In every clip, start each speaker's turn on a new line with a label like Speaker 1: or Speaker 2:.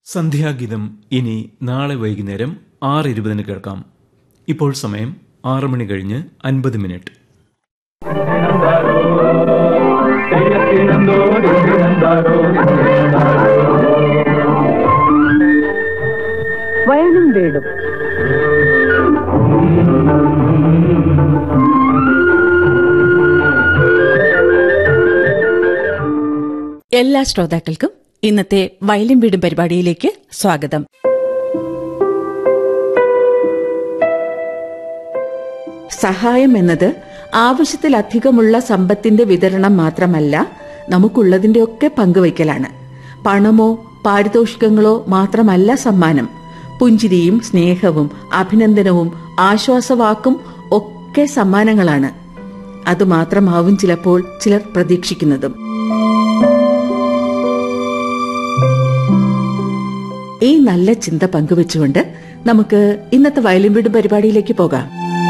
Speaker 1: സന്ധ്യാഗീതം ഇനി നാളെ വൈകുന്നേരം ആറ് ഇരുപതിന് കേൾക്കാം ഇപ്പോൾ സമയം ആറ് മണി കഴിഞ്ഞ് അൻപത് മിനിറ്റ്
Speaker 2: വയലും വീടും
Speaker 3: എല്ലാ ശ്രോതാക്കൾക്കും ഇന്നത്തെ വയലിൻ വീടും പരിപാടിയിലേക്ക് സ്വാഗതം സഹായം എന്നത് ആവശ്യത്തിലധികമുള്ള സമ്പത്തിന്റെ വിതരണം മാത്രമല്ല നമുക്കുള്ളതിന്റെയൊക്കെ പങ്കുവയ്ക്കലാണ് പണമോ പാരിതോഷികങ്ങളോ മാത്രമല്ല സമ്മാനം പുഞ്ചിരിയും സ്നേഹവും അഭിനന്ദനവും ആശ്വാസവാക്കും ഒക്കെ സമ്മാനങ്ങളാണ് അതുമാത്രമാവും ചിലപ്പോൾ ചിലർ പ്രതീക്ഷിക്കുന്നതും ഈ നല്ല ചിന്ത പങ്കുവെച്ചുകൊണ്ട് നമുക്ക് ഇന്നത്തെ വയലിൻ വീട് പരിപാടിയിലേക്ക് പോകാം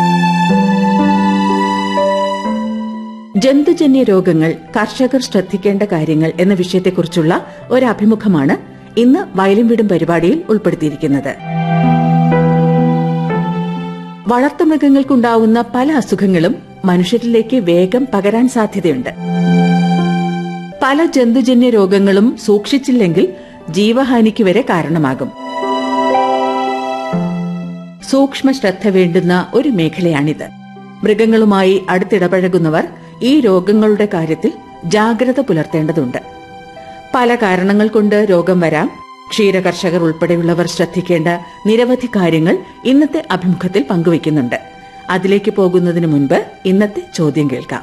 Speaker 3: ജന്തുജന്യ രോഗങ്ങൾ കർഷകർ ശ്രദ്ധിക്കേണ്ട കാര്യങ്ങൾ എന്ന വിഷയത്തെക്കുറിച്ചുള്ള ഒരു അഭിമുഖമാണ് ഇന്ന് വയലിൻ വീടും പരിപാടിയിൽ ഉൾപ്പെടുത്തിയിരിക്കുന്നത് വളർത്തുമൃഗങ്ങൾക്കുണ്ടാവുന്ന പല അസുഖങ്ങളും മനുഷ്യരിലേക്ക് വേഗം പകരാൻ സാധ്യതയുണ്ട് പല ജന്തുജന്യ രോഗങ്ങളും സൂക്ഷിച്ചില്ലെങ്കിൽ ജീവഹാനിക്ക് വരെ കാരണമാകും സൂക്ഷ്മ ശ്രദ്ധ വേണ്ടുന്ന ഒരു മേഖലയാണിത് മൃഗങ്ങളുമായി അടുത്തിടപഴകുന്നവർ ഈ രോഗങ്ങളുടെ കാര്യത്തിൽ ജാഗ്രത പുലർത്തേണ്ടതുണ്ട് പല കാരണങ്ങൾ കൊണ്ട് രോഗം വരാം ക്ഷീരകർഷകർ ഉൾപ്പെടെയുള്ളവർ ശ്രദ്ധിക്കേണ്ട നിരവധി കാര്യങ്ങൾ ഇന്നത്തെ അഭിമുഖത്തിൽ പങ്കുവയ്ക്കുന്നുണ്ട് അതിലേക്ക് പോകുന്നതിന് മുൻപ് ഇന്നത്തെ ചോദ്യം കേൾക്കാം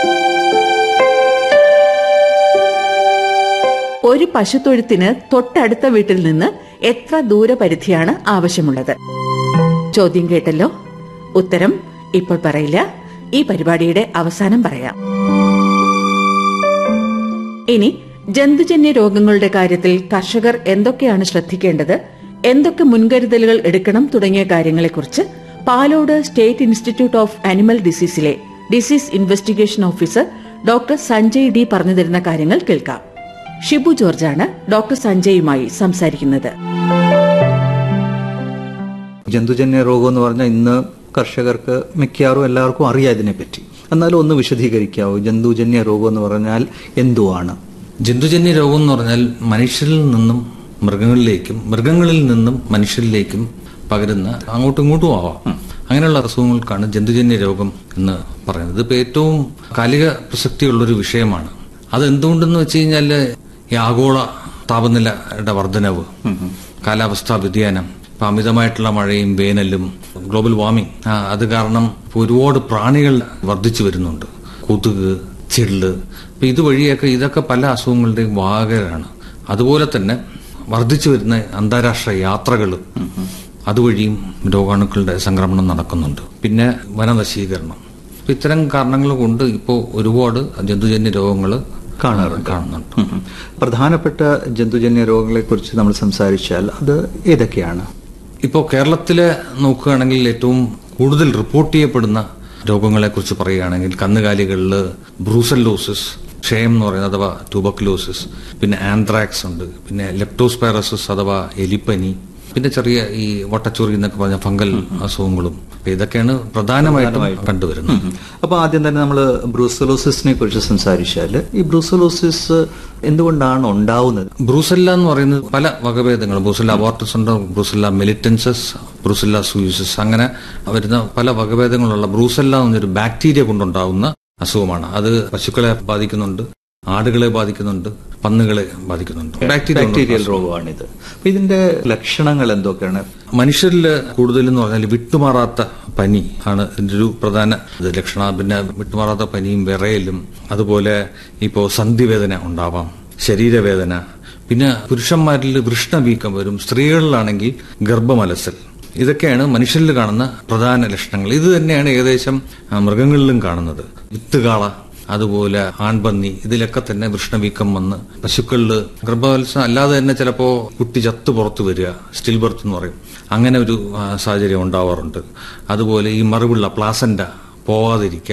Speaker 3: ഒരു പശുത്തൊഴുത്തിന് തൊട്ടടുത്ത വീട്ടിൽ നിന്ന് എത്ര ദൂരപരിധിയാണ് ആവശ്യമുള്ളത് ചോദ്യം കേട്ടല്ലോ ഉത്തരം ഇപ്പോൾ പറയില്ല ഈ പരിപാടിയുടെ അവസാനം പറയാം ഇനി ജന്തുജന്യ രോഗങ്ങളുടെ കാര്യത്തിൽ കർഷകർ എന്തൊക്കെയാണ് ശ്രദ്ധിക്കേണ്ടത് എന്തൊക്കെ മുൻകരുതലുകൾ എടുക്കണം തുടങ്ങിയ കാര്യങ്ങളെക്കുറിച്ച് Palode State Institute of Animal ഡിസീസിലെ disease investigation officer doctor Sanjay D പറഞ്ഞു തരുന്ന കാര്യങ്ങൾ കേൾക്കാം ഷിബു ജോർജാണ് ഡോക്ടർ സഞ്ജയുമായി സംസാരിക്കുന്നത്
Speaker 4: ജന്തുജന്യ രോഗം എന്ന് പറഞ്ഞാൽ ഇന്ന് കർഷകർക്ക് മിക്കവാറും എല്ലാവർക്കും അറിയാം ഇതിനെപ്പറ്റി എന്നാലും ഒന്ന് വിശദീകരിക്കാവോ ജന്തുജന്യ രോഗം എന്ന് പറഞ്ഞാൽ എന്തുവാണ്
Speaker 5: ജന്തുജന്യ രോഗം എന്ന് പറഞ്ഞാൽ മനുഷ്യരിൽ നിന്നും മൃഗങ്ങളിലേക്കും മൃഗങ്ങളിൽ നിന്നും മനുഷ്യരിലേക്കും പകരുന്ന അങ്ങോട്ടും ഇങ്ങോട്ടും ആവാം അങ്ങനെയുള്ള അസുഖങ്ങൾക്കാണ് ജന്തുജന്യ രോഗം എന്ന് പറയുന്നത് ഇതിപ്പോ ഏറ്റവും കാലിക പ്രസക്തിയുള്ളൊരു വിഷയമാണ് അത് എന്തുകൊണ്ടെന്ന് വെച്ച് കഴിഞ്ഞാൽ ഈ ആഗോള താപനിലയുടെ വർധനവ് കാലാവസ്ഥാ വ്യതിയാനം ഇപ്പൊ അമിതമായിട്ടുള്ള മഴയും വേനലും ഗ്ലോബൽ വാർമിംഗ് ആ, അത് കാരണം ഇപ്പൊ ഒരുപാട് പ്രാണികൾ വർദ്ധിച്ചു വരുന്നുണ്ട് കൊതുക് ചെള്ള് അപ്പൊ ഇതുവഴിയൊക്കെ ഇതൊക്കെ പല അസുഖങ്ങളുടെയും വാഹകരാണ് അതുപോലെ തന്നെ വർദ്ധിച്ചു വരുന്ന അന്താരാഷ്ട്ര യാത്രകൾ അതുവഴിയും രോഗാണുക്കളുടെ സംക്രമണം നടക്കുന്നുണ്ട് പിന്നെ വനനശീകരണം അപ്പൊ ഇത്തരം കാരണങ്ങൾ കൊണ്ട് ഇപ്പോൾ ഒരുപാട് ജന്തുജന്യ രോഗങ്ങൾ
Speaker 4: കാണാറുണ്ട്.
Speaker 5: കാണുന്നുണ്ട്
Speaker 4: ഉം. പ്രധാനപ്പെട്ട ജന്തുജന്യ രോഗങ്ങളെ കുറിച്ച് നമ്മൾ സംസാരിച്ചാൽ അത് ഏതൊക്കെയാണ്
Speaker 5: ഇപ്പോൾ കേരളത്തിലെ നോക്കുകയാണെങ്കിൽ ഏറ്റവും കൂടുതൽ റിപ്പോർട്ട് ചെയ്യപ്പെടുന്ന രോഗങ്ങളെക്കുറിച്ച് പറയുകയാണെങ്കിൽ കന്നുകാലികളിൽ ബ്രൂസല്ലോസിസ് ക്ഷയം എന്ന് പറയുന്നത് അഥവാ ട്യൂബക്ലോസിസ് പിന്നെ ആന്ത്രാക്സ് ഉണ്ട് പിന്നെ ലെപ്റ്റോസ്പൈറസിസ് അഥവാ എലിപ്പനി പിന്നെ ചെറിയ ഈ വട്ടച്ചൊറി എന്നൊക്കെ പറഞ്ഞ ഫംഗൽ അസുഖങ്ങളും അപ്പൊ ഇതൊക്കെയാണ് പ്രധാനമായിട്ടും കണ്ടുവരുന്നത്
Speaker 4: ഉം. അപ്പൊ ആദ്യം തന്നെ നമ്മൾ ബ്രൂസലോസിസിനെ കുറിച്ച് സംസാരിച്ചാൽ ഈ ബ്രൂസലോസിസ് എന്തുകൊണ്ടാണ് ഉണ്ടാവുന്നത്
Speaker 5: ബ്രൂസല്ല എന്ന് പറയുന്നത് പല വകഭേദങ്ങൾ ബ്രൂസല്ല അബോർട്ടസ് ഉണ്ട് ബ്രൂസല്ല മെലിറ്റൻസസ് ബ്രൂസല്ല സൂയിസസ് അങ്ങനെ വരുന്ന പല വകഭേദങ്ങളുള്ള ബ്രൂസല്ല എന്നൊരു ബാക്ടീരിയ കൊണ്ടുണ്ടാവുന്ന അസുഖമാണ് അത് പശുക്കളെ ബാധിക്കുന്നുണ്ട് ആടുകളെ ബാധിക്കുന്നുണ്ട് പന്നുകളെ ബാധിക്കുന്നുണ്ട് ബാക്ടീരിയ
Speaker 4: ബാക്ടീരിയൽ
Speaker 5: കൊണ്ടുള്ള
Speaker 4: രോഗമാണിത് അപ്പൊ ഇതിന്റെ ലക്ഷണങ്ങൾ എന്തൊക്കെയാണ്
Speaker 5: മനുഷ്യരിൽ കൂടുതലെന്ന് പറഞ്ഞാൽ വിട്ടുമാറാത്ത പനി ആണ് ഇതിന്റെ ഒരു പ്രധാന ഇത് ലക്ഷണം പിന്നെ വിട്ടുമാറാത്ത പനിയും വിറയലും അതുപോലെ ഇപ്പോൾ സന്ധിവേദന ഉണ്ടാവാം ശരീരവേദന പിന്നെ പുരുഷന്മാരിൽ വൃഷ്ണവീക്കം വരും സ്ത്രീകളിലാണെങ്കിൽ ഗർഭമലസൽ ഇതൊക്കെയാണ് മനുഷ്യരിൽ കാണുന്ന പ്രധാന ലക്ഷണങ്ങൾ ഇത് തന്നെയാണ് ഏകദേശം ആ, മൃഗങ്ങളിലും കാണുന്നത് വിത്തുകാള അതുപോലെ ആൺപന്നി ഇതിലൊക്കെ തന്നെ വൃഷ്ണവീക്കം വന്ന് പശുക്കളിൽ ഗർഭവത്സം അല്ലാതെ തന്നെ ചിലപ്പോ കുട്ടി ചത്തു പുറത്തു വരിക സ്റ്റിൽ ബർത്ത് എന്ന് പറയും അങ്ങനെ ഒരു ആ, സാഹചര്യം ഉണ്ടാവാറുണ്ട് അതുപോലെ ഈ മറുപിള്ള പ്ലാസന്റ പോവാതിരിക്കുക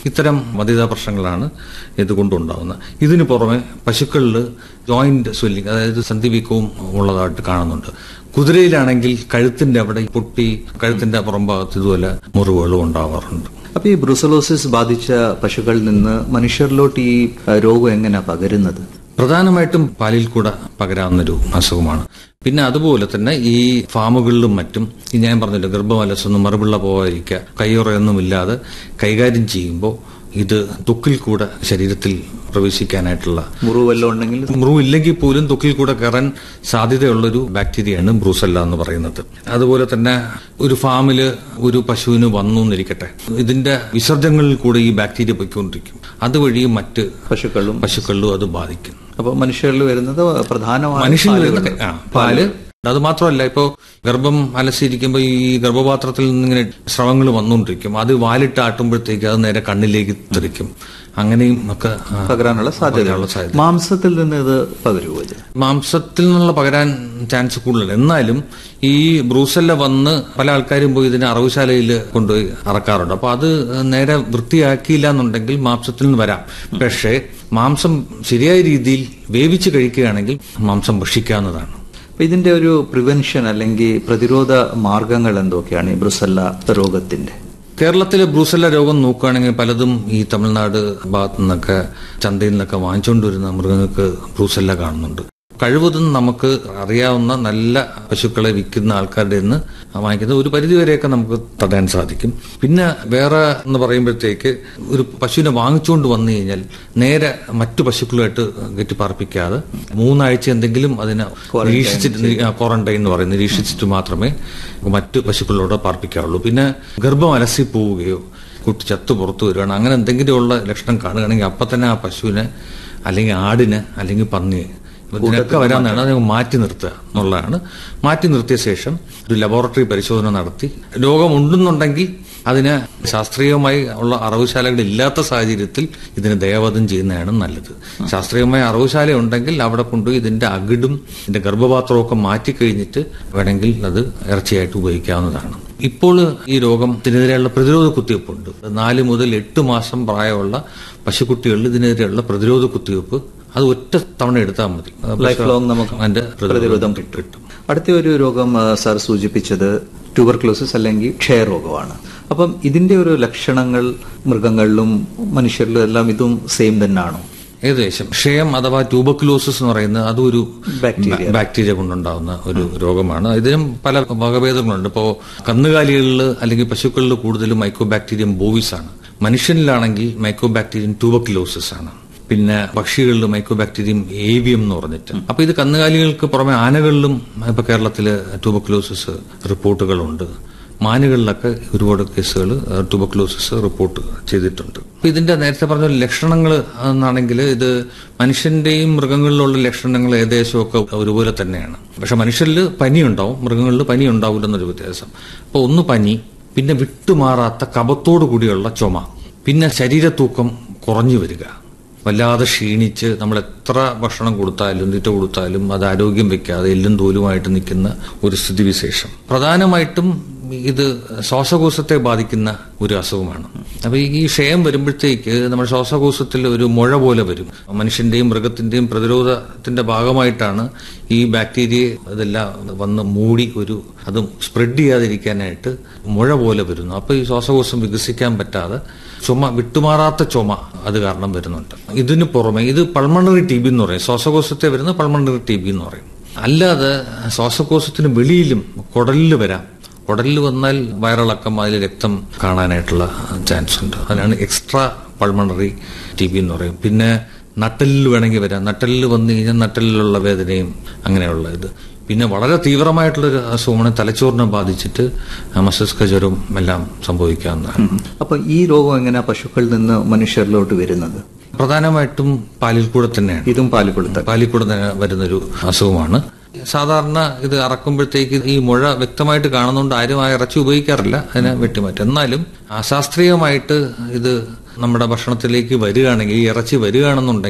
Speaker 5: ഇത്തരം വധിതാ പ്രശ്നങ്ങളാണ് ഇതുകൊണ്ടുണ്ടാവുന്നത് ഇതിനു പുറമെ പശുക്കളിൽ ജോയിന്റ് സ്വെല്ലിംഗ് അതായത് സന്ധിവീക്കവും ഉള്ളതായിട്ട് കാണുന്നുണ്ട് കുതിരയിലാണെങ്കിൽ കഴുത്തിന്റെ അവിടെ പൊട്ടി കഴുത്തിന്റെ പുറംഭാഗത്ത് ഇതുപോലെ മുറിവുകളും ഉണ്ടാവാറുണ്ട്
Speaker 4: അപ്പൊ ഈ ബ്രുസലോസിസ് ബാധിച്ച പശുക്കളിൽ നിന്ന് മനുഷ്യരിലോട്ട് ഈ ആ, രോഗം എങ്ങനെയാ പകരുന്നത്
Speaker 5: പ്രധാനമായിട്ടും പാലിൽ കൂടെ പകരാവുന്നൊരു അസുഖമാണ് പിന്നെ അതുപോലെ തന്നെ ഈ ഫാമുകളിലും മറ്റും ഈ ഞാൻ പറഞ്ഞല്ലോ ഗർഭമലസൊന്നും മറുപിള്ള പോകാതിരിക്കുക കയ്യുറയൊന്നും ഇല്ലാതെ കൈകാര്യം ചെയ്യുമ്പോൾ ഇത് തൊക്കിൽ കൂടെ ശരീരത്തിൽ പ്രവേശിക്കാനായിട്ടുള്ള
Speaker 4: മുറിവ് വല്ലതും ഉണ്ടെങ്കിൽ
Speaker 5: മുറിവ് ഇല്ലെങ്കിൽ പോലും തൊക്കിൽ കൂടെ കയറാൻ സാധ്യതയുള്ളൊരു ബാക്ടീരിയയാണ് ബ്രൂസല്ല എന്ന് പറയുന്നത് അതുപോലെ തന്നെ ഒരു ഫാമില് ഒരു പശുവിന് വന്നു എന്നിരിക്കട്ടെ ഇതിന്റെ വിസർജനങ്ങളിൽ കൂടെ ഈ ബാക്ടീരിയ പൊയ്ക്കൊണ്ടിരിക്കും അതുവഴി മറ്റ്
Speaker 4: പശുക്കളും
Speaker 5: പശുക്കളിലും അത് ബാധിക്കും
Speaker 4: അപ്പൊ മനുഷ്യരിൽ വരുന്നത് പ്രധാനമായും
Speaker 5: മനുഷ്യന്
Speaker 4: പാല്
Speaker 5: വരുന്ന
Speaker 4: കൊണ്ട്.
Speaker 5: ആ, പാല് അത് മാത്രമല്ല ഇപ്പോ ഗർഭം അലസിയിരിക്കുമ്പോൾ ഈ ഗർഭപാത്രത്തിൽ നിന്ന് ഇങ്ങനെ സ്രവങ്ങൾ വന്നുകൊണ്ടിരിക്കും അത് വാലിട്ട് ആട്ടുമ്പോഴത്തേക്ക് അത് നേരെ കണ്ണിലേക്ക് തെറിക്കും അങ്ങനെയും ഒക്കെ ആ,
Speaker 4: പകരാനുള്ള സാധ്യത
Speaker 5: പകരാനുള്ള സാധ്യത
Speaker 4: മാംസത്തിൽ നിന്ന് ഇത് പകരുമോ ഇത്
Speaker 5: മാംസത്തിൽ നിന്നുള്ള പകരാൻ ചാൻസ് കൂടുതലാണ് എന്നാലും ഈ ബ്രൂസല്ല വന്ന് പല ആൾക്കാരും പോയി ഇതിനെ അറവുശാലയിൽ കൊണ്ടുപോയി അറക്കാറുണ്ട് അപ്പൊ അത് നേരെ വൃത്തിയാക്കിയില്ല എന്നുണ്ടെങ്കിൽ മാംസത്തിൽ നിന്ന് വരാം പക്ഷേ മാംസം ശരിയായ രീതിയിൽ വേവിച്ച് കഴിക്കുകയാണെങ്കിൽ മാംസം ഭക്ഷിക്കാവുന്നതാണ്
Speaker 4: അപ്പൊ ഇതിന്റെ ഒരു പ്രിവെൻഷൻ അല്ലെങ്കിൽ പ്രതിരോധ മാർഗങ്ങൾ എന്തൊക്കെയാണ് ഈ ബ്രുസല്ല രോഗത്തിന്റെ
Speaker 5: കേരളത്തിലെ ബ്രൂസല്ല രോഗം നോക്കുകയാണെങ്കിൽ പലതും ഈ തമിഴ്നാട് ഭാഗത്തു നിന്നൊക്കെ ചന്തയിൽ നിന്നൊക്കെ വാങ്ങിച്ചുകൊണ്ടുവരുന്ന മൃഗങ്ങൾക്ക് ബ്രൂസല്ല കാണുന്നുണ്ട് കഴിവതും നമുക്ക് അറിയാവുന്ന നല്ല പശുക്കളെ വിൽക്കുന്ന ആൾക്കാരുടെ നിന്ന് വാങ്ങിക്കുന്നത് ഒരു പരിധിവരെയൊക്കെ നമുക്ക് തടയാൻ സാധിക്കും പിന്നെ വേറെ എന്ന് പറയുമ്പോഴത്തേക്ക് ഒരു പശുവിനെ വാങ്ങിച്ചുകൊണ്ട് വന്നു കഴിഞ്ഞാൽ നേരെ മറ്റു പശുക്കളുമായിട്ട് കെട്ടിപ്പാർപ്പിക്കാതെ മൂന്നാഴ്ച എന്തെങ്കിലും അതിനെ നിരീക്ഷിച്ചിട്ട് ക്വാറന്റൈൻ എന്ന് പറയും നിരീക്ഷിച്ചിട്ട് മാത്രമേ മറ്റു പശുക്കളോട് പാർപ്പിക്കാവുള്ളൂ പിന്നെ ഗർഭം അലസി പോവുകയോ കുട്ടി ചത്തു പുറത്തു വരികയാണ് അങ്ങനെ എന്തെങ്കിലുമുള്ള ലക്ഷണം കാണുകയാണെങ്കിൽ അപ്പം തന്നെ ആ പശുവിനെ അല്ലെങ്കിൽ ആടിന് അല്ലെങ്കിൽ പന്നിയെ ഇതിനൊക്കെ വരാവുന്നതാണ് അത് മാറ്റി നിർത്തുക എന്നുള്ളതാണ് മാറ്റി നിർത്തിയ ശേഷം ഒരു ലബോറട്ടറി പരിശോധന നടത്തി രോഗമുണ്ടെന്നുണ്ടെങ്കിൽ അതിന് ശാസ്ത്രീയമായി ഉള്ള അറവുശാലകൾ ഇല്ലാത്ത സാഹചര്യത്തിൽ ഇതിന് ദയവധം ചെയ്യുന്നതാണ് നല്ലത് ശാസ്ത്രീയമായ അറവുശാല ഉണ്ടെങ്കിൽ അവിടെ കൊണ്ടുപോയി ഇതിന്റെ അകിടും ഇതിന്റെ ഗർഭപാത്രമൊക്കെ മാറ്റി കഴിഞ്ഞിട്ട് വേണമെങ്കിൽ അത് ഇറച്ചിയായിട്ട് ഉപയോഗിക്കാവുന്നതാണ് ഇപ്പോൾ ഈ രോഗത്തിനെതിരെയുള്ള പ്രതിരോധ കുത്തിവയ്പ്പുണ്ട് നാല് മുതൽ എട്ട് മാസം പ്രായമുള്ള പശുക്കുട്ടികളിൽ ഇതിനെതിരെയുള്ള പ്രതിരോധ കുത്തിവയ്പ്പ് അത് ഒറ്റ തവണ എടുത്താൽ മതി
Speaker 4: ലൈഫ് ലോങ് നമുക്ക്
Speaker 5: അതിന്റെ
Speaker 4: പ്രതിരോധം
Speaker 5: കിട്ടും
Speaker 4: അടുത്ത ഒരു രോഗം ആ, സാർ സൂചിപ്പിച്ചത് ട്യൂബർക്ലോസിസ് അല്ലെങ്കിൽ ക്ഷയരോഗമാണ് അപ്പം ഇതിന്റെ ഒരു ലക്ഷണങ്ങൾ മൃഗങ്ങളിലും മനുഷ്യരിലും എല്ലാം ഇതും സെയിം തന്നെയാണോ
Speaker 5: ഏകദേശം ക്ഷയം അഥവാ ട്യൂബക്കുലോസിസ് എന്ന് പറയുന്നത് അതും ഒരു
Speaker 4: ബാക്ടീരിയ.
Speaker 5: ബാക്ടീരിയ കൊണ്ടുണ്ടാവുന്ന ഒരു രോഗമാണ് ഇതിനും പല വകഭേദങ്ങളുണ്ട് ഇപ്പോൾ കന്നുകാലികളിൽ അല്ലെങ്കിൽ പശുക്കളിൽ കൂടുതലും മൈക്രോ ബാക്ടീരിയം ബോവിസ് ആണ് മനുഷ്യനിലാണെങ്കിൽ മൈക്രോ ബാക്ടീരിയം ട്യൂബക്കുലോസിസ് ആണ് പിന്നെ പക്ഷികളിൽ മൈക്രോ ബാക്ടീരിയം ഏവിയം എന്ന് പറഞ്ഞിട്ട് അപ്പൊ ഇത് കന്നുകാലികൾക്ക് പുറമെ ആനകളിലും ഇപ്പൊ കേരളത്തില് ട്യൂബക്കുലോസിസ് റിപ്പോർട്ടുകളുണ്ട് മാനുകളിലൊക്കെ ഒരുപാട് കേസുകൾ ട്യൂബക്ലോസിസ് റിപ്പോർട്ട് ചെയ്തിട്ടുണ്ട് അപ്പൊ ഇതിന്റെ നേരത്തെ പറഞ്ഞ ലക്ഷണങ്ങൾ എന്നാണെങ്കിൽ ഇത് മനുഷ്യന്റെയും മൃഗങ്ങളിലുള്ള ലക്ഷണങ്ങൾ ഏകദേശമൊക്കെ ഒരുപോലെ തന്നെയാണ് പക്ഷെ മനുഷ്യരിൽ പനി ഉണ്ടാവും മൃഗങ്ങളിൽ പനി ഉണ്ടാവില്ലെന്നൊരു വ്യത്യാസം അപ്പൊ ഒന്ന് പനി പിന്നെ വിട്ടുമാറാത്ത കപത്തോടു കൂടിയുള്ള ചുമ പിന്നെ ശരീരത്തൂക്കം കുറഞ്ഞു വരിക വല്ലാതെ ക്ഷീണിച്ച് നമ്മൾ എത്ര ഭക്ഷണം കൊടുത്താലും തീറ്റ കൊടുത്താലും അത് ആരോഗ്യം വെക്കാതെ എല്ലും തോലുമായിട്ട് നിൽക്കുന്ന ഒരു സ്ഥിതിവിശേഷം പ്രധാനമായിട്ടും ഇത് ശ്വാസകോശത്തെ ബാധിക്കുന്ന ഒരു അസുഖമാണ് അപ്പൊ ഈ ക്ഷയം വരുമ്പോഴത്തേക്ക് നമ്മുടെ ശ്വാസകോശത്തിൽ ഒരു മുഴ പോലെ വരും മനുഷ്യന്റെയും മൃഗത്തിന്റെയും പ്രതിരോധത്തിന്റെ ഭാഗമായിട്ടാണ് ഈ ബാക്ടീരിയ ഇതെല്ലാം വന്ന് മൂടി ഒരു അതും സ്പ്രെഡ് ചെയ്യാതിരിക്കാനായിട്ട് മുഴ പോലെ വരുന്നു അപ്പൊ ഈ ശ്വാസകോശം വികസിക്കാൻ പറ്റാതെ ചുമ വിട്ടുമാറാത്ത ചുമ അത് കാരണം വരുന്നുണ്ട് ഇതിന് പുറമെ ഇത് പൾമണറി ടി ബി എന്ന് പറയും ശ്വാസകോശത്തെ വരുന്ന പൾമണറി ടി ബി എന്ന് പറയും അല്ലാതെ ശ്വാസകോശത്തിന് വെളിയിലും കുടലിൽ വരാം കുടലിൽ വന്നാൽ വയറിളക്കം അതിൽ രക്തം കാണാനായിട്ടുള്ള ചാൻസ് ഉണ്ട് അതിനാണ് എക്സ്ട്രാ പൾമണറി ടി ബി എന്ന് പറയും പിന്നെ നട്ടലിൽ വേണമെങ്കിൽ വരാം നട്ടലിൽ വന്നു കഴിഞ്ഞാൽ നട്ടലിലുള്ള വേദനയും അങ്ങനെയുള്ള ഇത് പിന്നെ വളരെ തീവ്രമായിട്ടുള്ളൊരു അസുഖമാണ് തലച്ചോറിനെ ബാധിച്ചിട്ട് മസ്തിഷ്ക ജ്വരവും എല്ലാം സംഭവിക്കാവുന്നതാണ്
Speaker 4: അപ്പൊ ഈ രോഗം എങ്ങനെയാ പശുക്കളിൽ നിന്ന് മനുഷ്യരിലോട്ട് വരുന്നത്
Speaker 5: പ്രധാനമായിട്ടും പാലിൽ കൂടെ തന്നെയാണ്
Speaker 4: ഇതും പാലുകൊടുത്ത
Speaker 5: പാലിൽ കൂടെ തന്നെ വരുന്നൊരു അസുഖമാണ് സാധാരണ ഇത് അറക്കുമ്പോഴത്തേക്ക് ഈ മുഴ വ്യക്തമായിട്ട് കാണുന്നതുകൊണ്ട് ആരും ആ ഇറച്ചി ഉപയോഗിക്കാറില്ല അതിനെ വെട്ടിമാറ്റും എന്നാലും അശാസ്ത്രീയമായിട്ട് ഇത് നമ്മുടെ ഭക്ഷണത്തിലേക്ക് വരികയാണെങ്കിൽ ഈ ഇറച്ചി വരികയാണെന്നുണ്ടെങ്കിൽ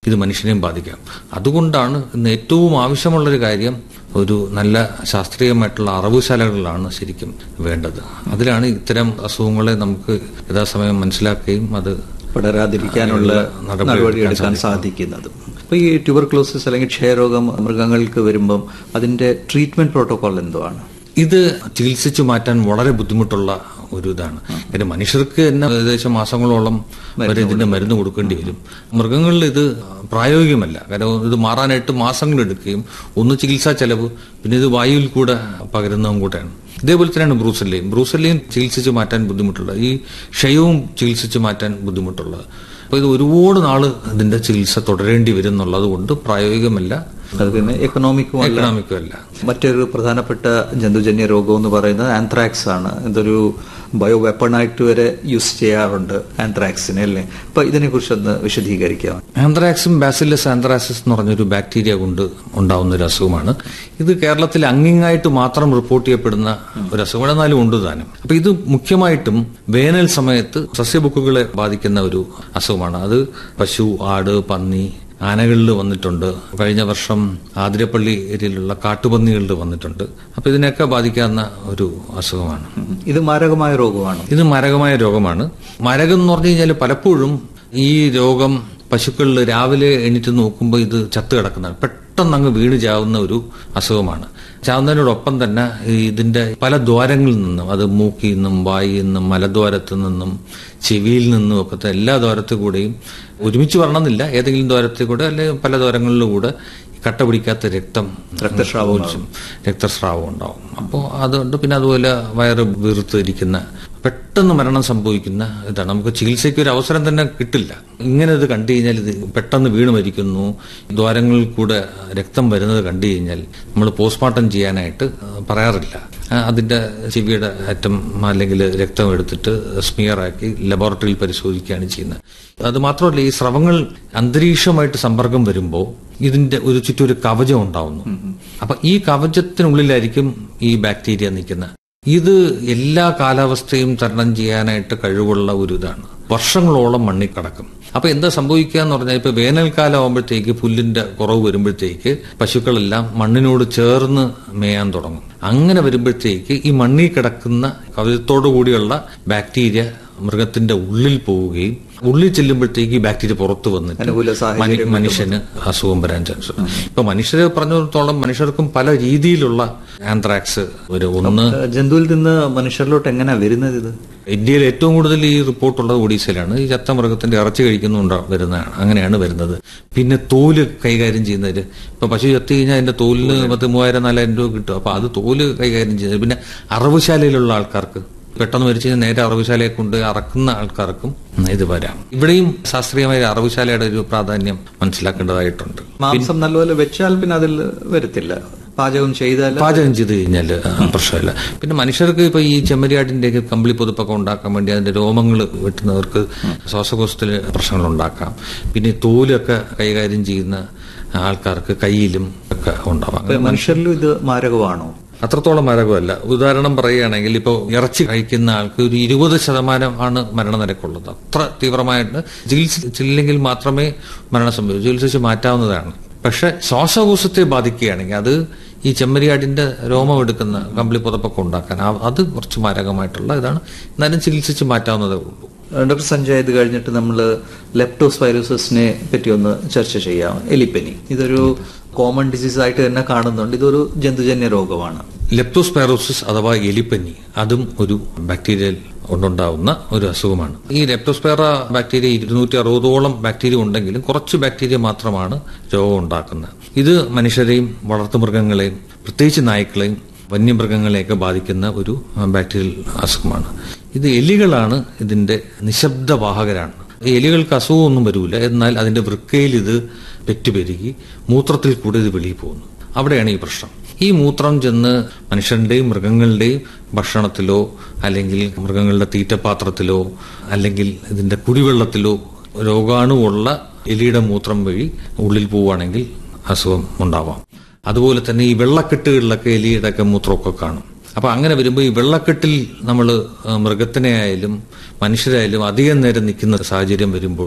Speaker 5: ഇത് മനുഷ്യനെയും ബാധിക്കാം അതുകൊണ്ടാണ് ഇന്ന് ഏറ്റവും ആവശ്യമുള്ളൊരു കാര്യം ഒരു നല്ല ശാസ്ത്രീയമായിട്ടുള്ള അറിവുശാലകളിലാണ് ശരിക്കും വേണ്ടത് അതിലാണ് ഇത്തരം അസുഖങ്ങളെ നമുക്ക് യഥാസമയം മനസ്സിലാക്കുകയും അത്
Speaker 4: പടരാതിരിക്കാനുള്ള
Speaker 5: നടപടി
Speaker 4: നടപടിയെടുക്കാൻ സാധിക്കുന്നത് അപ്പോൾ ഈ ട്യൂബർക്ലോസിസ് അല്ലെങ്കിൽ ക്ഷയരോഗം മൃഗങ്ങൾക്ക് വരുമ്പം അതിന്റെ ട്രീറ്റ്മെന്റ് പ്രോട്ടോകോൾ എന്തുവാണ്
Speaker 5: ഇത് ചികിത്സിച്ചു മാറ്റാൻ വളരെ ബുദ്ധിമുട്ടുള്ള ഒരു ഇതാണ് കാര്യം മനുഷ്യർക്ക് തന്നെ ഏകദേശം മാസങ്ങളോളം വരെ ഇതിന്റെ മരുന്ന് കൊടുക്കേണ്ടി വരും മൃഗങ്ങളിൽ ഇത് പ്രായോഗികമല്ല കാരണം ഇത് മാറാനായിട്ട് മാസങ്ങൾ എടുക്കുകയും ഒന്ന് ചികിത്സാ ചെലവ് പിന്നെ ഇത് വായുവിൽ കൂടെ പകരുന്നതും കൂടെയാണ് ഇതേപോലെ തന്നെയാണ് ബ്രൂസല്ലയും ബ്രൂസല്ലയും ചികിത്സിച്ച് മാറ്റാൻ ബുദ്ധിമുട്ടുള്ളത് ഈ ക്ഷയവും ചികിത്സിച്ച് മാറ്റാൻ ബുദ്ധിമുട്ടുള്ളത് അപ്പോൾ ഇത് ഒരുപാട് നാള് ഇതിന്റെ ചികിത്സ തുടരേണ്ടി വരും എന്നുള്ളത് കൊണ്ട് പ്രായോഗികമല്ല
Speaker 4: അത് പിന്നെ എക്കണോമിക്കും അല്ല
Speaker 5: എക്കണോമിക്കും അല്ല
Speaker 4: മറ്റൊരു പ്രധാനപ്പെട്ട ജന്തുജന്യ രോഗം എന്ന് പറയുന്നത് ആന്ത്രാക്സ് ആണ് ഇതൊരു ബയോ വെപ്പണായിട്ട് വരെ യൂസ് ചെയ്യാറുണ്ട് ആന്ത്രാക്സിനെ അല്ലേ അപ്പൊ ഇതിനെ കുറിച്ചൊന്ന് വിശദീകരിക്കാം
Speaker 5: ആന്ത്രാക്സും ബാസിലസ് ആന്ത്രാസിസ് എന്ന് പറഞ്ഞൊരു ബാക്ടീരിയ കൊണ്ട് ഉണ്ടാവുന്ന ഒരു അസുഖമാണ് ഇത് കേരളത്തിൽ അങ്ങിങ്ങായിട്ട് മാത്രം റിപ്പോർട്ട് ചെയ്യപ്പെടുന്ന ഒരു അസുഖമാണ് എന്നാലും ഉണ്ട് താനും അപ്പൊ ഇത് മുഖ്യമായിട്ടും വേനൽ സമയത്ത് സസ്യബുക്കുകളെ ബാധിക്കുന്ന ഒരു അസുഖമാണ് അത് പശു ആട് പന്നി ആനകളിൽ വന്നിട്ടുണ്ട് കഴിഞ്ഞ വർഷം ആതിരപ്പള്ളി ഏരിയയിലുള്ള കാട്ടുപന്നികളിൽ വന്നിട്ടുണ്ട് അപ്പൊ ഇതിനെയൊക്കെ ബാധിക്കാവുന്ന ഒരു അസുഖമാണ്
Speaker 4: ഉം. ഇത് മാരകമായ രോഗമാണ്
Speaker 5: ഇത് മാരകമായ രോഗമാണ് മാരകം എന്ന് പറഞ്ഞു കഴിഞ്ഞാൽ പലപ്പോഴും ഈ രോഗം പശുക്കളിൽ രാവിലെ എണീറ്റ് നോക്കുമ്പോൾ ഇത് ചത്തു കിടക്കുന്നതാണ് പെട്ടെന്ന് അങ്ങ് വീണ് ചാവുന്ന ഒരു അസുഖമാണ് ചാവുന്നതിനോടൊപ്പം തന്നെ ഈ ഇതിന്റെ പല ദ്വാരങ്ങളിൽ നിന്നും അത് മൂക്കിൽ നിന്നും വായിൽ നിന്നും മലദ്വാരത്തു നിന്നും ചെവിയിൽ നിന്നും ഒക്കെ എല്ലാ ദ്വാരത്തിൽ കൂടെയും ഒരുമിച്ച് വരണമെന്നില്ല ഏതെങ്കിലും ദ്വാരത്തിൽ കൂടെ അല്ലെങ്കിൽ പല ദ്വാരങ്ങളിലൂടെ കട്ട പിടിക്കാത്ത രക്തം
Speaker 4: രക്തസ്രാവം
Speaker 5: ഒലിച്ചും രക്തസ്രാവം ഉണ്ടാവും അപ്പോൾ അതുകൊണ്ട് പിന്നെ അതുപോലെ വയറ് വീർത്തിരിക്കുന്ന പെട്ടെന്ന് മരണം സംഭവിക്കുന്ന ഇതാണ് നമുക്ക് ചികിത്സയ്ക്ക് ഒരു അവസരം തന്നെ കിട്ടില്ല ഇങ്ങനെ ഇത് കണ്ടു കഴിഞ്ഞാൽ ഇത് പെട്ടെന്ന് വീണ് മരിക്കുന്നു ദ്വാരങ്ങളിൽ കൂടെ രക്തം വരുന്നത് കണ്ടു കഴിഞ്ഞാൽ നമ്മൾ പോസ്റ്റ്മോർട്ടം ചെയ്യാനായിട്ട് പറയാറില്ല ആ, അതിന്റെ ചെവിയുടെ അറ്റം അല്ലെങ്കിൽ രക്തം എടുത്തിട്ട് സ്മിയറാക്കി ലബോറട്ടറിയിൽ പരിശോധിക്കുകയാണ് ചെയ്യുന്നത് അത് മാത്രമല്ല ഈ സ്രവങ്ങൾ അന്തരീക്ഷമായിട്ട് സമ്പർക്കം വരുമ്പോൾ ഇതിന്റെ ഒരു ചുറ്റും ഒരു കവചം ഉണ്ടാവുന്നു അപ്പൊ ഈ കവചത്തിനുള്ളിലായിരിക്കും ഈ ബാക്ടീരിയ നിൽക്കുന്നത് ഇത് എല്ലാ കാലാവസ്ഥയും തരണം ചെയ്യാനായിട്ട് കഴിവുള്ള ഒരു ഇതാണ് വർഷങ്ങളോളം മണ്ണിൽ കിടക്കും അപ്പൊ എന്താ സംഭവിക്കുക എന്ന് പറഞ്ഞാൽ ഇപ്പൊ വേനൽക്കാലം ആകുമ്പോഴത്തേക്ക് പുല്ലിന്റെ കുറവ് വരുമ്പോഴത്തേക്ക് പശുക്കളെല്ലാം മണ്ണിനോട് ചേർന്ന് മേയാൻ തുടങ്ങും അങ്ങനെ വരുമ്പോഴത്തേക്ക് ഈ മണ്ണിൽ കിടക്കുന്ന കവചത്തോടു കൂടിയുള്ള ബാക്ടീരിയ മൃഗത്തിന്റെ ഉള്ളിൽ പോവുകയും ഉള്ളിൽ ചെല്ലുമ്പോഴത്തേക്ക് ഈ ബാക്ടീരിയ പുറത്തു വന്നിട്ട്
Speaker 4: അനുകൂല സാഹചര്യം
Speaker 5: മനു- മനുഷ്യന് അസുഖം വരാൻ ചാൻസ് ഇപ്പൊ മനുഷ്യരെ പറഞ്ഞിടത്തോളം മനുഷ്യർക്കും പല രീതിയിലുള്ള ആന്ത്രാക്സ് ഒരു ഒന്ന്
Speaker 4: ഏഹ് ജന്തുവിൽ നിന്ന് മനുഷ്യരിലോട്ട് എങ്ങനെയാ വരുന്നത് ഇത്
Speaker 5: ഇന്ത്യയിൽ ഏറ്റവും കൂടുതൽ ഈ റിപ്പോർട്ടുള്ളത് ഒഡീസയിലാണ് ഈ ചത്ത മൃഗത്തിന്റെ ഇറച്ചി കഴിക്കുന്നുണ്ട് വരുന്നതാണ് അങ്ങനെയാണ് വരുന്നത് പിന്നെ തോല് കൈകാര്യം ചെയ്യുന്നതിൽ ഇപ്പൊ പശു ചത്തി കഴിഞ്ഞാൽ അതിന്റെ തോലിന് പത്ത് മൂവായിരം നാലായിരം രൂപ കിട്ടും അപ്പൊ അത് തോല് കൈകാര്യം ചെയ്യുന്നത് പിന്നെ അറവുശാലയിലുള്ള ആൾക്കാർക്ക് പെട്ടെന്ന് മരിച്ചു കഴിഞ്ഞാൽ നേരെ അറവുശാലയെ കൊണ്ട് അറക്കുന്ന ആൾക്കാർക്കും ഇത് വരാം ഇവിടെയും ശാസ്ത്രീയമായ ഒരു അറവുശാലയുടെ ഒരു പ്രാധാന്യം മനസ്സിലാക്കേണ്ടതായിട്ടുണ്ട്
Speaker 4: മാംസം നല്ലപോലെ വെച്ചാൽ പിന്നെ അതിൽ വരത്തില്ല പാചകം ചെയ്താൽ
Speaker 5: പാചകം ചെയ്ത് കഴിഞ്ഞാൽ പ്രശ്നമില്ല പിന്നെ മനുഷ്യർക്ക് ഇപ്പൊ ഈ ചെമ്മരിയാടിന്റെ ഒക്കെ കമ്പിളി പുതുപ്പൊക്കെ ഉണ്ടാക്കാൻ വേണ്ടി അതിന്റെ രോമങ്ങൾ വെട്ടുന്നവർക്ക് ശ്വാസകോശത്തിൽ പ്രശ്നങ്ങൾ ഉണ്ടാക്കാം പിന്നെ ഈ തോലൊക്കെ കൈകാര്യം ചെയ്യുന്ന ആൾക്കാർക്ക് കയ്യിലും ഒക്കെ ഉണ്ടാവാം
Speaker 4: അപ്പൊ മനുഷ്യരിലും ഇത് മാരകമാണോ
Speaker 5: അത്രത്തോളം മരകമല്ല ഉദാഹരണം പറയുകയാണെങ്കിൽ ഇപ്പോൾ ഇറച്ചി കഴിക്കുന്ന ആൾക്ക് ഒരു ഇരുപത് ശതമാനം ആണ് മരണനിരക്കുള്ളത് അത്ര തീവ്രമായിട്ട് ചികിത്സിച്ചില്ലെങ്കിൽ മാത്രമേ മരണം സംഭവിക്കൂ ചികിത്സിച്ച് മാറ്റാവുന്നതാണ് പക്ഷെ ശ്വാസകോശത്തെ ബാധിക്കുകയാണെങ്കിൽ അത് ഈ ചെമ്മരിയാടിന്റെ രോമം എടുക്കുന്ന കമ്പിളി പുതപ്പൊക്കെ ഉണ്ടാക്കാൻ ആ- അത് കുറച്ച് മാരകമായിട്ടുള്ള ഇതാണ് എന്നാലും ചികിത്സിച്ച് മാറ്റാവുന്നതേ ഉള്ളൂ
Speaker 4: ഡോക്ടർ സഞ്ജയ് ഇത് കഴിഞ്ഞിട്ട് നമ്മൾ ലെപ്റ്റോസ്പൈറോസിനെ പറ്റി ഒന്ന് ചർച്ച ചെയ്യാം എലിപ്പനി ഇതൊരു കോമൺ ഡിസീസ് ആയിട്ട് തന്നെ കാണുന്നുണ്ട് ഇതൊരു ജന്തുജന്യ രോഗമാണ്
Speaker 5: ലെപ്റ്റോസ്പൈറോസിസ് അഥവാ എലിപ്പനി അതും ഒരു ബാക്ടീരിയയിൽ കൊണ്ടുണ്ടാവുന്ന ഒരു അസുഖമാണ് ഈ ലെപ്റ്റോസ്പൈറ ബാക്ടീരിയ ഇരുന്നൂറ്റി അറുപതോളം ബാക്ടീരിയ ഉണ്ടെങ്കിലും കുറച്ച് ബാക്ടീരിയ മാത്രമാണ് രോഗം ഉണ്ടാക്കുന്നത് ഇത് മനുഷ്യരെയും വളർത്തുമൃഗങ്ങളെയും പ്രത്യേകിച്ച് നായ്ക്കളെയും വന്യമൃഗങ്ങളെയൊക്കെ ബാധിക്കുന്ന ഒരു ബാക്ടീരിയൽ അസുഖമാണ് ഇത് എലികളാണ് ഇതിന്റെ നിശബ്ദവാഹകരാണ് ഈ എലികൾക്ക് അസുഖമൊന്നും വരൂല എന്നാൽ അതിന്റെ വൃക്കയിൽ ഇത് പെറ്റുപെരുകി മൂത്രത്തിൽ കൂടെ ഇത് വെളിയിൽ പോകുന്നു അവിടെയാണ് ഈ പ്രശ്നം ഈ മൂത്രം ചെന്ന് മനുഷ്യന്റെയും മൃഗങ്ങളുടെയും ഭക്ഷണത്തിലോ അല്ലെങ്കിൽ മൃഗങ്ങളുടെ തീറ്റപാത്രത്തിലോ അല്ലെങ്കിൽ ഇതിന്റെ കുടിവെള്ളത്തിലോ രോഗാണുവുള്ള എലിയുടെ മൂത്രം വഴി ഉള്ളിൽ പോവുകയാണെങ്കിൽ അസുഖം ഉണ്ടാവാം അതുപോലെ തന്നെ ഈ വെള്ളക്കെട്ടുകളിലൊക്കെ എലിയുടെ ഒക്കെ മൂത്രമൊക്കെ കാണും അപ്പൊ അങ്ങനെ വരുമ്പോൾ ഈ വെള്ളക്കെട്ടിൽ നമ്മൾ മൃഗത്തിനെ ആയാലും മനുഷ്യരായാലും അധികം നേരം നിൽക്കുന്ന സാഹചര്യം വരുമ്പോൾ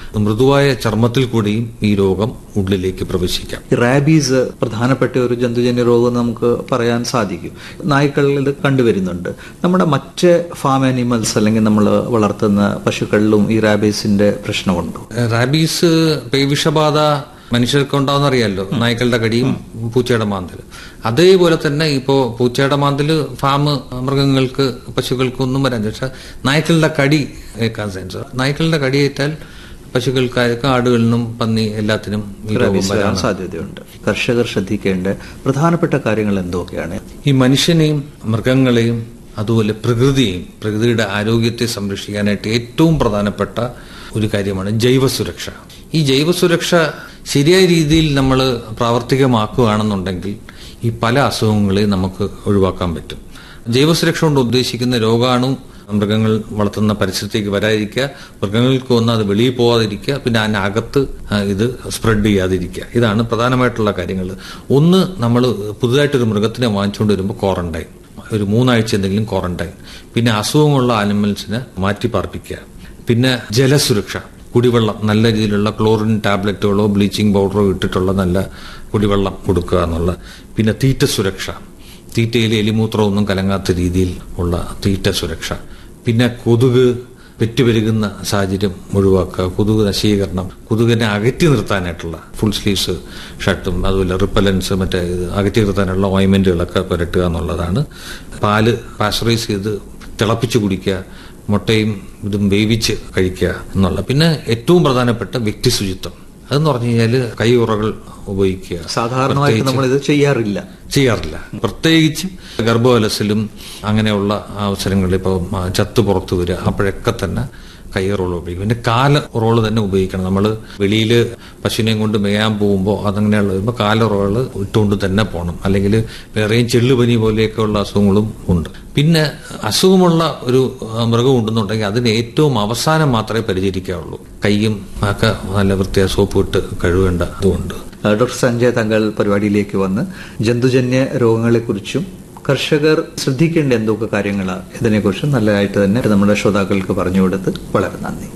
Speaker 5: മൃദുവായ ചർമ്മത്തിൽ കൂടിയും ഈ രോഗം ഉള്ളിലേക്ക് പ്രവേശിക്കാം
Speaker 4: ഈ റാബീസ് പ്രധാനപ്പെട്ട ഒരു ജന്തുജന്യ രോഗം എന്ന് നമുക്ക് പറയാൻ സാധിക്കും നായ്ക്കളിൽ ഇത് കണ്ടുവരുന്നുണ്ട് നമ്മുടെ മറ്റ് ഫാം ആനിമൽസ് അല്ലെങ്കിൽ നമ്മൾ വളർത്തുന്ന പശുക്കളിലും ഈ റാബീസിന്റെ പ്രശ്നമുണ്ടോ
Speaker 5: റാബീസ് പേവിഷബാധ മനുഷ്യർക്ക് ഉണ്ടാവുന്ന അറിയാലോ നായ്ക്കളുടെ കടിയും പൂച്ചയുടെ മാന്തല് അതേപോലെ തന്നെ ഇപ്പോ പൂച്ചയുടെ മാന്തല് ഫാം മൃഗങ്ങൾക്ക് പശുക്കൾക്ക് ഒന്നും വരാൻ പക്ഷെ നായ്ക്കളുടെ കടി ഏൽക്കാൻ സെൻസ് നായ്ക്കളുടെ കടിയേറ്റാൽ പശുക്കൾക്കായിരിക്കും ആടുകളിലും പന്നി എല്ലാത്തിനും ഈ രോഗം
Speaker 4: റാബീസ് വരാൻ
Speaker 5: വരാൻ
Speaker 4: സാധ്യതയുണ്ട് കർഷകർ ശ്രദ്ധിക്കേണ്ട പ്രധാനപ്പെട്ട കാര്യങ്ങൾ എന്തൊക്കെയാണ്
Speaker 5: ഈ മനുഷ്യനെയും മൃഗങ്ങളെയും അതുപോലെ പ്രകൃതിയെയും പ്രകൃതിയുടെ ആരോഗ്യത്തെ സംരക്ഷിക്കാനായിട്ട് ഏറ്റവും പ്രധാനപ്പെട്ട ഒരു കാര്യമാണ് ജൈവസുരക്ഷ ഈ ജൈവസുരക്ഷ ശരിയായ രീതിയിൽ നമ്മൾ പ്രാവർത്തികമാക്കുകയാണെന്നുണ്ടെങ്കിൽ ഈ പല അസുഖങ്ങളെയും നമുക്ക് ഒഴിവാക്കാൻ പറ്റും ജൈവസുരക്ഷ കൊണ്ട് ഉദ്ദേശിക്കുന്ന രോഗാണു മൃഗങ്ങൾ വളർത്തുന്ന പരിസരത്തേക്ക് വരാതിരിക്കുക മൃഗങ്ങൾക്ക് വന്ന് അത് വെളിയിൽ പോകാതിരിക്കുക പിന്നെ അതിനകത്ത് ആ, ഇത് സ്പ്രെഡ് ചെയ്യാതിരിക്കുക ഇതാണ് പ്രധാനമായിട്ടുള്ള കാര്യങ്ങൾ ഒന്ന് നമ്മൾ പുതുതായിട്ടൊരു മൃഗത്തിനെ വാങ്ങിച്ചുകൊണ്ട് വരുമ്പോൾ ക്വാറന്റൈൻ ഒരു മൂന്നാഴ്ച എന്തെങ്കിലും ക്വാറന്റൈൻ പിന്നെ അസുഖമുള്ള ആനിമൽസിനെ മാറ്റി പാർപ്പിക്കുക പിന്നെ ജലസുരക്ഷ കുടിവെള്ളം നല്ല രീതിയിലുള്ള ക്ലോറിൻ ടാബ്ലറ്റുകളോ ബ്ലീച്ചിങ് പൗഡറോ ഇട്ടിട്ടുള്ള നല്ല കുടിവെള്ളം കൊടുക്കുക എന്നുള്ള പിന്നെ തീറ്റ സുരക്ഷ തീറ്റയിൽ എലിമൂത്രമൊന്നും കലങ്ങാത്ത രീതിയിൽ ഉള്ള തീറ്റ സുരക്ഷ പിന്നെ കൊതുക് പെറ്റുപെരുകുന്ന സാഹചര്യം ഒഴിവാക്കുക കൊതുക് നശീകരണം കൊതുകിനെ അകറ്റി നിർത്താനായിട്ടുള്ള ഫുൾ സ്ലീവ്സ് ഷർട്ടും അതുപോലെ റിപ്പലൻസ് മറ്റേ ഇത് അകറ്റി നിർത്താനുള്ള ഓയിൻമെന്റുകളൊക്കെ പുരട്ടുക എന്നുള്ളതാണ് പാല് പാസ്ചറൈസ് ചെയ്ത് തിളപ്പിച്ച് കുടിക്കുക മുട്ടയും ഇതും വേവിച്ച് കഴിക്കുക എന്നുള്ള പിന്നെ ഏറ്റവും പ്രധാനപ്പെട്ട വ്യക്തി ശുചിത്വം അതെന്ന് പറഞ്ഞു കഴിഞ്ഞാൽ കൈയുറകൾ ഉപയോഗിക്കുക
Speaker 4: സാധാരണമായിട്ട് നമ്മൾ ഇത് ചെയ്യാറില്ല
Speaker 5: ചെയ്യാറില്ല പ്രത്യേകിച്ച് ഗർഭവലസിലും അങ്ങനെയുള്ള അവസരങ്ങളിൽ ഇപ്പോൾ ചത്ത് പുറത്തു വരിക അപ്പോഴൊക്കെ തന്നെ കൈ റോൾ ഉപയോഗിക്കും പിന്നെ കാല റോള് തന്നെ ഉപയോഗിക്കണം നമ്മൾ വെളിയിൽ പശുവിനെയും കൊണ്ട് മേയാൻ പോകുമ്പോൾ അതങ്ങനെയുള്ള വരുമ്പോൾ കാല റോള് ഇട്ടുകൊണ്ട് തന്നെ പോകണം അല്ലെങ്കിൽ വേറെയും ചെള്ളുപനി പോലെയൊക്കെയുള്ള അസുഖങ്ങളും ഉണ്ട് പിന്നെ അസുഖമുള്ള ഒരു ആ, മൃഗം ഉണ്ടെന്നുണ്ടെങ്കിൽ അതിന് ഏറ്റവും അവസാനം മാത്രമേ പരിചരിക്കാവുള്ളൂ കൈയും ഒക്കെ നല്ല വൃത്തിയായ സോപ്പ് ഇട്ട് കഴുകേണ്ട അതുകൊണ്ട്
Speaker 4: ഡോക്ടർ സഞ്ജയ് തങ്ങൾ പരിപാടിയിലേക്ക് വന്ന് ജന്തുജന്യ രോഗങ്ങളെക്കുറിച്ചും കർഷകർ ശ്രദ്ധിക്കേണ്ട എന്തൊക്കെ കാര്യങ്ങളാണ് ഇതിനെക്കുറിച്ചും നല്ലതായിട്ട് തന്നെ നമ്മുടെ ശ്രോതാക്കൾക്ക് പറഞ്ഞു കൊടുത്ത് വളരെ നന്ദി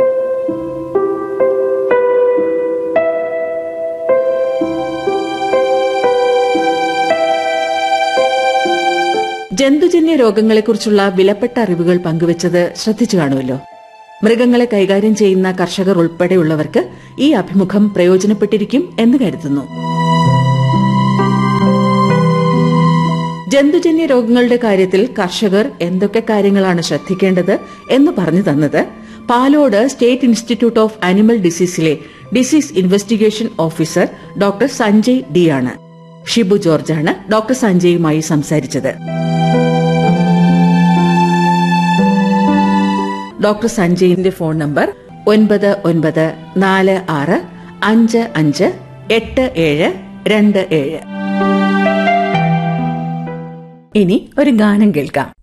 Speaker 3: ജന്തുജന്യ രോഗങ്ങളെക്കുറിച്ചുള്ള വിലപ്പെട്ട അറിവുകൾ പങ്കുവച്ചത് ശ്രദ്ധിച്ചു കാണുമല്ലോ മൃഗങ്ങളെ കൈകാര്യം ചെയ്യുന്ന കർഷകർ ഉൾപ്പെടെയുള്ളവർക്ക് ഈ അഭിമുഖം പ്രയോജനപ്പെട്ടിരിക്കും എന്ന് കരുതുന്നു ജന്തുജന്യ രോഗങ്ങളുടെ കാര്യത്തിൽ കർഷകർ എന്തൊക്കെ കാര്യങ്ങളാണ് ശ്രദ്ധിക്കേണ്ടത് എന്ന് പറഞ്ഞു തന്നത് Palode State Institute of Animal ഡിസീസിലെ disease investigation officer doctor Sanjay D ആണ് ഷിബു ജോർജാണ് ഡോക്ടർ സഞ്ജയുമായി സംസാരിച്ചത് ഡോക്ടർ സഞ്ജയിന്റെ ഫോൺ നമ്പർ ഒൻപത് ഒൻപത് നാല് ആറ് അഞ്ച് അഞ്ച് എട്ട് ഏഴ് രണ്ട് ഏഴ് ഇനി ഒരു ഗാനം കേൾക്കാം